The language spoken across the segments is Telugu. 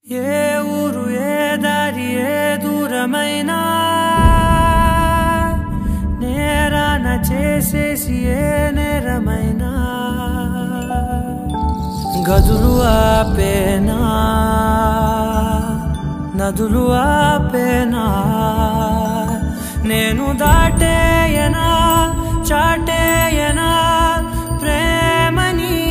ఏ ఊరు ఏ దారి ఏ దూరమైనా నేరాన చేసేసి ఏ నేరమైనా గదులు ఆపేనా నదులు ఆపేనా నేను దాటేయనా చాటేయనా ప్రేమని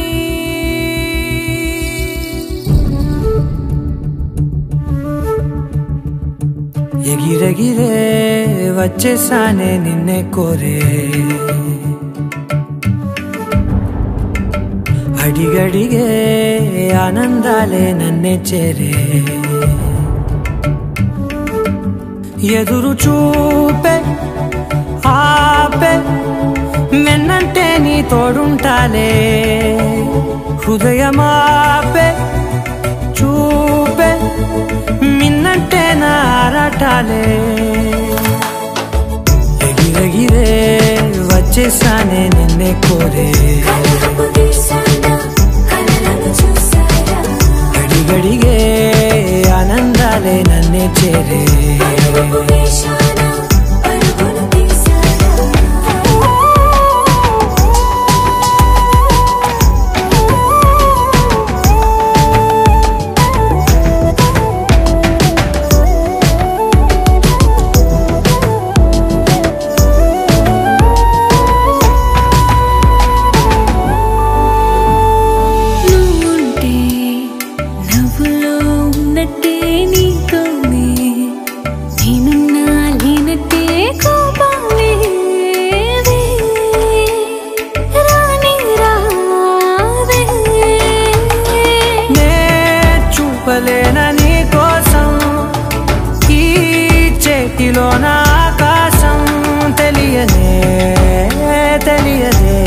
ఎగిరెగిరే వచ్చేసానే నిన్నే కోరే అడిగడిగే ఆనందాలే నన్నే చేరే ఎదురు చూపే ఆపే నిన్నంటే నీ తోడుంటాలే హృదయమాపే చూపే మిన్నంటే నా ఆరాటాలే ఎగిరెగిరే వచ్చేసానే నిన్నే కోరే కలహపు దేశాన కలలను చూసారా అడిగడిగే ఆనందాలే నన్నే చేరే కలహపు వేషాన పరుగులు తీసారా నువ్వుంటే నవ్వులో ఉన్నట్టే నీతోనే నేనున్నా లేనట్టే కోపాలే రాని రావే నే చూపలేన నీ కోసం ఈ చేతిలో నా ఆకాశం తెలియనే తెలియదే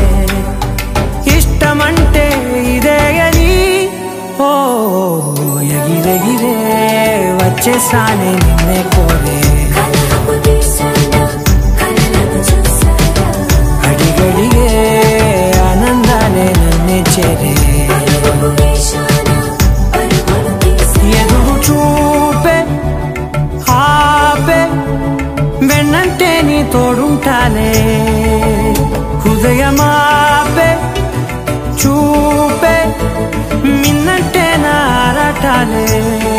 ఇష్టమంటే ఇదే అని ఓ ఎగిరెగిరే వచ్చేసానే నిన్నే కోరే కలహపు దేశాన కలలను చూసారా అడిగడిగే ఆనందాలే నన్నే చేరే కలహపు వేషాన పరుగులు తీసారా ఎదురు చూపే ఆపే వెన్నంటే నీ తోడుంటాలే హృదయమాపే చూపే మిన్నంటే నా ఆరాటాలే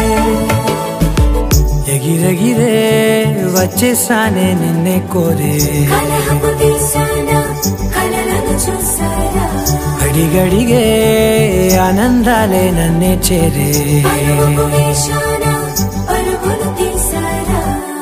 ఎగిరెగిరే వచ్చేసానే నిన్నే కోరే కలహపు దేశాన కలలను చూసారా అడిగడిగే ఆనందాలే నన్నే చేరే పరుగులు వేషాన పరుగులు తీసారా